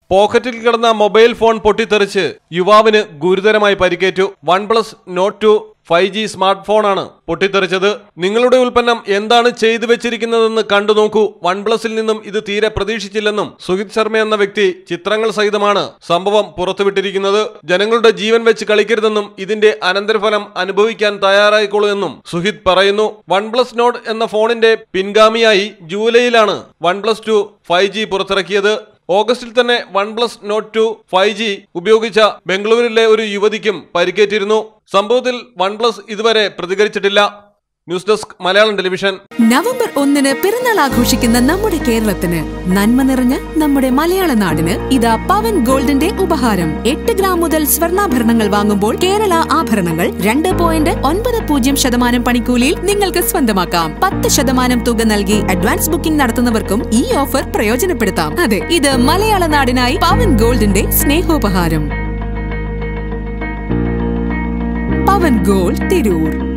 പോക്കറ്റിൽ കിടന്ന mobile phone പൊട്ടിത്തെറിച്ച് യുവാവിന് ഗുരുതരമായി പരിക്കേറ്റു OnePlus Nord two five G smart ഫോണാണ് പൊട്ടിത്തെറിച്ചത് നിങ്ങളുടെ ഉൽപ്പന്നം എന്താണ് ചെയ്തു വെച്ചിരിക്കുന്നതെന്ന് കണ്ടു നോക്കൂ വൺ പ്ലസിൽ നിന്നും ഇത് തീരെ പ്രതീക്ഷിച്ചില്ലെന്നും സുഹിത് ശർമ്മ എന്ന വ്യക്തി ചിത്രങ്ങൾ സഹിതമാണ് സംഭവം പുറത്തുവിട്ടിരിക്കുന്നത് ജനങ്ങളുടെ ജീവൻ വെച്ച് കളിക്കരുതെന്നും ഇതിന്റെ അനന്തരഫലം അനുഭവിക്കാൻ തയ്യാറായിക്കോളൂ എന്നും സുഹിത് പറയുന്നു വൺ പ്ലസ് നോട്ട് എന്ന ഫോണിന്റെ പിൻഗാമിയായി ജൂലൈയിലാണ് OnePlus two five G പുറത്തിറക്കിയത് ഓഗസ്റ്റിൽ തന്നെ OnePlus Nord two five G ഉപയോഗിച്ച ബംഗളൂരിലെ ഒരു യുവതിക്കും പരിക്കേറ്റിരുന്നു സംഭവത്തിൽ വൺ പ്ലസ് ഇതുവരെ പ്രതികരിച്ചിട്ടില്ല news desk Malayalam television November ഒന്നിന് പിറന്നാൾ ആഘോഷിക്കുന്ന നമ്മുടെ കേരളത്തിന് നന്മ നിറഞ്ഞ നമ്മുടെ മലയാള നാടിന് ഇതാ പവൻ ഗോൾഡിന്റെ ഉപഹാരം എട്ട് ഗ്രാം മുതൽ സ്വർണ്ണാഭരണങ്ങൾ വാങ്ങുമ്പോൾ കേരള ആഭരണങ്ങൾ രണ്ട് പോയിന്റ് ഒൻപത് പൂജ്യം ശതമാനം പണിക്കൂലിയിൽ നിങ്ങൾക്ക് സ്വന്തമാക്കാം പത്ത് ശതമാനം തുക നൽകി അഡ്വാൻസ് ബുക്കിംഗ് നടത്തുന്നവർക്കും ഈ ഓഫർ പ്രയോജനപ്പെടുത്താം അതെ ഇത് മലയാള നാടിനായി പവൻ ഗോൾഡിന്റെ സ്നേഹോപഹാരം പവൻ ഗോൾഡ് തിരൂർ